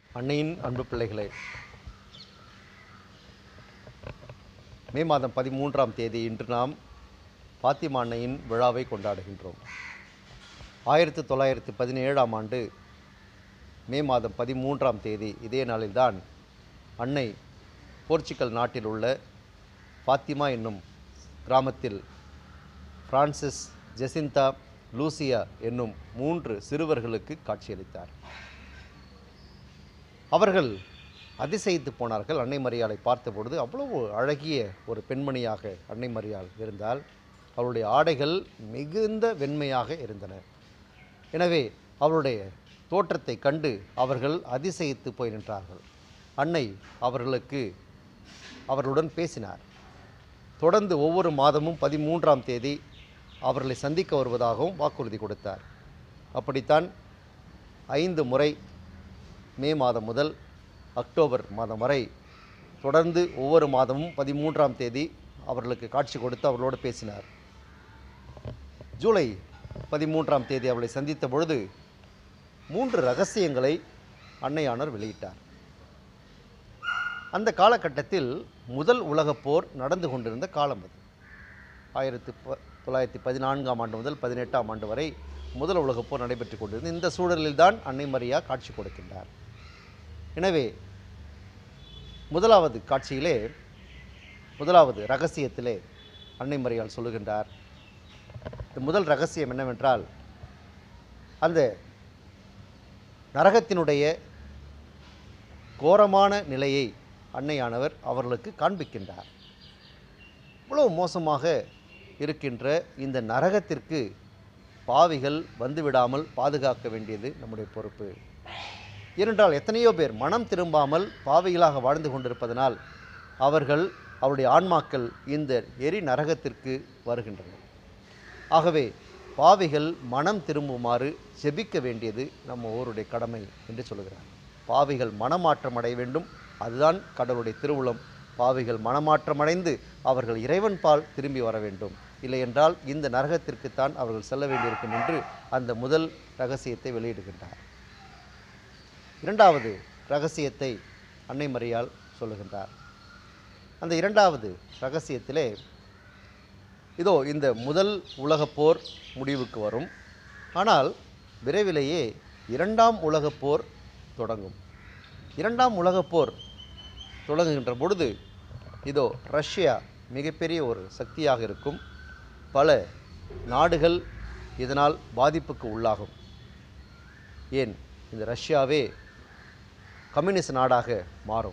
அன்னையின் அன்பு பிள்ளைகளே மே மாதம் பதிமூன்றாம் தேதி இன்று நாம் பாத்திமா அன்னையின் விழாவை கொண்டாடுகின்றோம் ஆயிரத்தி தொள்ளாயிரத்தி பதினேழாம் ஆண்டு மே மாதம் பதிமூன்றாம் தேதி இதே நாளில்தான் அன்னை போர்ச்சுகல் நாட்டில் உள்ள பாத்திமா என்னும் கிராமத்தில் பிரான்சிஸ் ஜெசிந்தா லூசியா என்னும் மூன்று சிறுவர்களுக்கு காட்சியளித்தார் அவர்கள் அதிசயித்து போனார்கள் அன்னை மரியாளை பார்த்தபொழுது அவ்வளவு அழகிய ஒரு பெண்மணியாக அன்னை மரியாள் இருந்தால் அவளுடைய ஆடைகள் மிகுந்த வெண்மையாக இருந்தன எனவே அவளுடைய தோற்றத்தை கண்டு அவர்கள் அதிசயித்து போய் நின்றார்கள் அன்னை அவர்களுக்கு அவர்களுடன் பேசினார் தொடர்ந்து ஒவ்வொரு மாதமும் பதிமூன்றாம் தேதி அவர்களை சந்திக்க வருவதாகவும் வாக்குறுதி கொடுத்தார் அப்படித்தான் ஐந்து முறை மே மாதம் முதல் அக்டோபர் மாதம் வரை தொடர்ந்து ஒவ்வொரு மாதமும் பதிமூன்றாம் தேதி அவர்களுக்கு காட்சி கொடுத்து அவர்களோடு பேசினார் ஜூலை பதிமூன்றாம் தேதி அவளை சந்தித்த பொழுது மூன்று ரகசியங்களை அன்னையானவர் வெளியிட்டார் அந்த காலகட்டத்தில் முதல் உலகப் போர் நடந்து கொண்டிருந்த காலம் அது ஆயிரத்தி ப தொள்ளாயிரத்தி பதினான்காம் ஆண்டு முதல் பதினெட்டாம் ஆண்டு வரை முதல் உலகப் போர் நடைபெற்று கொண்டிருந்தது இந்த சூழலில்தான் அன்னை மரியா காட்சி கொடுக்கின்றார் எனவே முதலாவது காட்சியிலே முதலாவது ரகசியத்திலே அன்னை மரியாள் சொல்லுகின்றார் இந்த முதல் ரகசியம் என்னவென்றால் அந்த நரகத்தினுடைய கோரமான நிலையை அன்னையானவர் அவர்களுக்கு காண்பிக்கின்றார் இவ்வளவு மோசமாக இருக்கின்ற இந்த நரகத்திற்கு பாவிகள் வந்துவிடாமல் பாதுகாக்க வேண்டியது நம்முடைய பொறுப்பு ஏனென்றால் எத்தனையோ பேர் மனம் திரும்பாமல் பாவிகளாக வாழ்ந்து கொண்டிருப்பதனால் அவர்கள் அவருடைய ஆன்மாக்கள் இந்த எரி நரகத்திற்கு வருகின்றன ஆகவே பாவிகள் மனம் திரும்புமாறு ஜெபிக்க வேண்டியது நம்ம ஒவ்வொருடைய கடமை என்று சொல்கிறார் பாவிகள் மனமாற்றம் அடைய வேண்டும் அதுதான் கடவுளுடைய திருவுளம் பாவிகள் மனமாற்றமடைந்து அவர்கள் இறைவன் பால் திரும்பி வர வேண்டும் இல்லையென்றால் இந்த நரகத்திற்குத்தான் அவர்கள் செல்ல வேண்டியிருக்கும் என்று அந்த முதல் ரகசியத்தை வெளியிடுகின்றார் இரண்டாவது ரகசியத்தை அன்னை மரியால் சொல்லுகின்றார் அந்த இரண்டாவது ரகசியத்திலே இதோ இந்த முதல் உலகப் போர் முடிவுக்கு வரும் ஆனால் விரைவிலேயே இரண்டாம் உலகப் போர் தொடங்கும் இரண்டாம் உலகப் போர் தொடங்குகின்ற பொழுது இதோ ரஷ்யா மிகப்பெரிய ஒரு சக்தியாக இருக்கும் பல நாடுகள் இதனால் பாதிப்புக்கு உள்ளாகும் ஏன் இந்த ரஷ்யாவே கம்யூனிஸ்ட் நாடாக மாறும்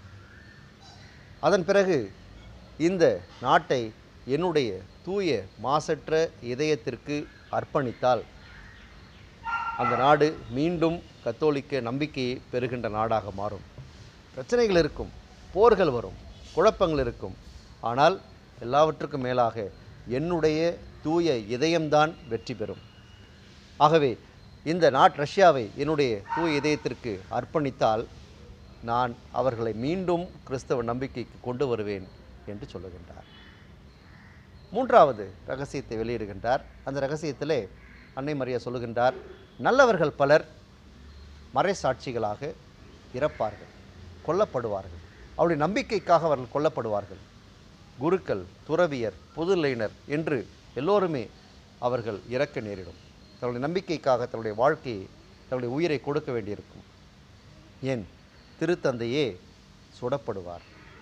அதன் பிறகு இந்த நாட்டை என்னுடைய தூய மாசற்ற இதயத்திற்கு அர்ப்பணித்தால் அந்த நாடு மீண்டும் கத்தோலிக்க நம்பிக்கையை பெறுகின்ற நாடாக மாறும் பிரச்சனைகள் இருக்கும் போர்கள் வரும் குழப்பங்கள் இருக்கும் ஆனால் எல்லாவற்றுக்கும் மேலாக என்னுடைய தூய இதயம்தான் வெற்றி பெறும் ஆகவே இந்த நாட் ரஷ்யாவை என்னுடைய தூய இதயத்திற்கு அர்ப்பணித்தால் நான் அவர்களை மீண்டும் கிறிஸ்தவ நம்பிக்கைக்கு கொண்டு வருவேன் என்று சொல்லுகின்றார் மூன்றாவது ரகசியத்தை வெளியிடுகின்றார் அந்த ரகசியத்திலே அன்னை மரியா சொல்லுகின்றார் நல்லவர்கள் பலர் மறைசாட்சிகளாக இறப்பார்கள் கொல்லப்படுவார்கள் அவருடைய நம்பிக்கைக்காக அவர்கள் கொல்லப்படுவார்கள் குருக்கள் துறவியர் புதுநிலையினர் என்று எல்லோருமே அவர்கள் இறக்க நேரிடும் தன்னுடைய நம்பிக்கைக்காக தன்னுடைய வாழ்க்கையை தன்னுடைய உயிரை கொடுக்க வேண்டியிருக்கும் ஏன் திருத்தந்தையே சுடப்படுவார்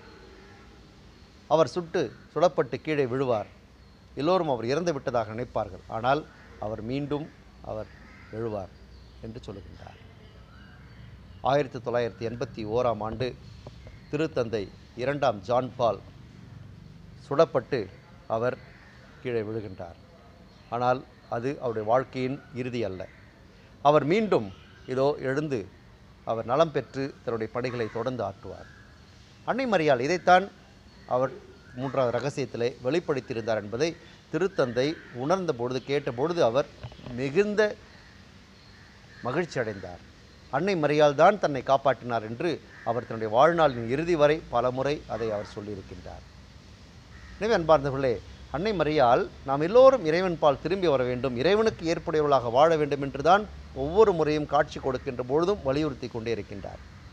அவர் சுட்டு சுடப்பட்டு கீழே விழுவார் எல்லோரும் அவர் இறந்து விட்டதாக நினைப்பார்கள் ஆனால் அவர் மீண்டும் அவர் எழுவார் என்று சொல்லுகின்றார் ஆயிரத்தி தொள்ளாயிரத்தி எண்பத்தி ஓராம் ஆண்டு திருத்தந்தை இரண்டாம் ஜான் பால் சுடப்பட்டு அவர் கீழே விழுகின்றார் ஆனால் அது அவருடைய வாழ்க்கையின் இறுதி அல்ல அவர் மீண்டும் இதோ எழுந்து அவர் நலம் பெற்று தன்னுடைய பணிகளை தொடர்ந்து ஆற்றுவார் அன்னை மரியாள் இதைத்தான் அவர் மூன்றாவது ரகசியத்திலே வெளிப்படுத்தியிருந்தார் என்பதை திருத்தந்தை உணர்ந்த பொழுது கேட்டபொழுது அவர் மிகுந்த மகிழ்ச்சி அடைந்தார் அன்னை மரியாள் தான் தன்னை காப்பாற்றினார் என்று அவர் தன்னுடைய வாழ்நாளின் இறுதி வரை பலமுறை அதை அவர் சொல்லியிருக்கின்றார் எனவே அன்பார்ந்தவர்களே அன்னை மரியால் நாம் எல்லோரும் இறைவன் பால் திரும்பி வர வேண்டும் இறைவனுக்கு ஏற்புடையவர்களாக வாழ வேண்டும் என்றுதான் ஒவ்வொரு முறையும் காட்சி கொடுக்கின்ற பொழுதும் வலியுறுத்தி கொண்டே இருக்கின்றார்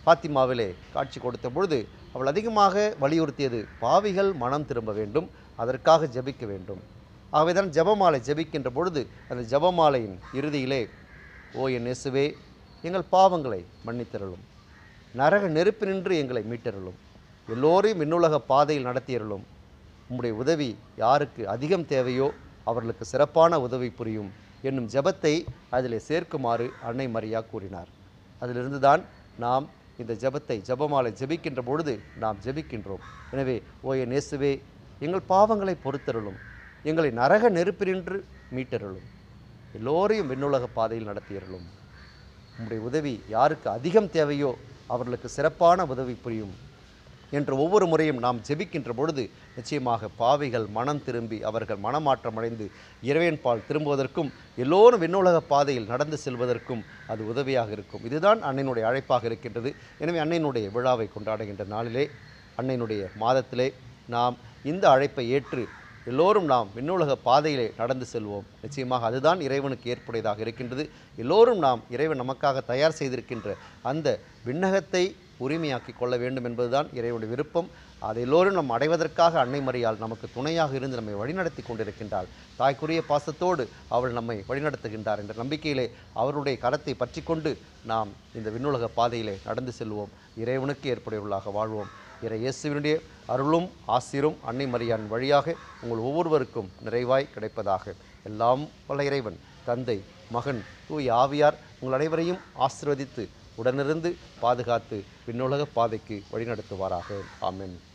பாத்திமாவிலே காட்சி கொடுத்த பொழுது அவள் அதிகமாக வலியுறுத்தியது பாவிகள் மனம் திரும்ப வேண்டும் அதற்காக ஜெபிக்க வேண்டும் ஆகவேதான் ஜெபமாலை ஜெபிக்கின்ற பொழுது அந்த ஜெபமாலையின் இறுதியிலே ஓ என் இயேசுவே எங்கள் பாவங்களை மன்னித்தருளும் நரக நெருப்பினின்று எங்களை மீட்டருளும் எல்லோரையும் விண்ணுலக பாதையில் நடத்தியருளும் உம்முடைய உதவி யாருக்கு அதிகம் தேவையோ அவர்களுக்கு சிறப்பான உதவி புரியும் என்னும் ஜெபத்தை அதிலே சேர்க்குமாறு அன்னை மரியா கூறினார் அதிலிருந்து தான் நாம் இந்த ஜெபத்தை ஜெபமாலை ஜெபிக்கின்ற பொழுது நாம் ஜெபிக்கின்றோம் எனவே ஓ என் இயேசுவே எங்கள் பாவங்களை பொறுத்தருளும் எங்களை நரக நெருப்பினின்று மீட்டருளும் எல்லோரையும் விண்ணுலக பாதையில் நடத்தியருளும் உம்முடைய உதவி யாருக்கு அதிகம் தேவையோ அவர்களுக்கு சிறப்பான உதவி புரியும் என்று ஒவ்வொரு முறையும் நாம் ஜெபிக்கின்ற பொழுது நிச்சயமாக பாவிகள் மனம் திரும்பி அவர்கள் மனமாற்றம் அடைந்து இறைவன் பால் திரும்புவதற்கும் எல்லோரும் விண்ணுலக பாதையில் நடந்து செல்வதற்கும் அது உதவியாக இருக்கும் இதுதான் அன்னையினுடைய அழைப்பாக இருக்கின்றது எனவே அன்னையினுடைய விழாவை கொண்டாடுகின்ற நாளிலே அன்னையினுடைய மாதத்திலே நாம் இந்த அழைப்பை ஏற்று எல்லோரும் நாம் விண்ணுலக பாதையிலே நடந்து செல்வோம் நிச்சயமாக அதுதான் இறைவனுக்கு ஏற்புடையதாக இருக்கின்றது எல்லோரும் நாம் இறைவன் நமக்காக தயார் செய்திருக்கின்ற அந்த விண்ணகத்தை உரிமையாக்கி கொள்ள வேண்டும் என்பதுதான் இறைவனுடைய விருப்பம் அதை எல்லோரும் நாம் அடைவதற்காக அன்னை மரியாள் நமக்கு துணையாக இருந்து நம்மை வழிநடத்தி கொண்டிருக்கின்றாள் தாய்க்குரிய பாசத்தோடு அவள் நம்மை வழிநடத்துகின்றார் என்ற நம்பிக்கையிலே அவருடைய கரத்தை பற்றி கொண்டு நாம் இந்த விண்ணுலக பாதையிலே நடந்து செல்வோம் இறைவனுக்கு ஏற்புடையவர்களாக வாழ்வோம் இறை இயேசுவினுடைய அருளும் ஆசிரும் அன்னை மரியான் வழியாக உங்கள் ஒவ்வொருவருக்கும் நிறைவாய் கிடைப்பதாக எல்லாம் வல்ல இறைவன் தந்தை மகன் தூய் ஆவியார் உங்கள் அனைவரையும் ஆசிர்வதித்து உடனிருந்து பாதுகாத்து விண்ணுலக பாதைக்கு வழிநடத்துவாராக ஆமென்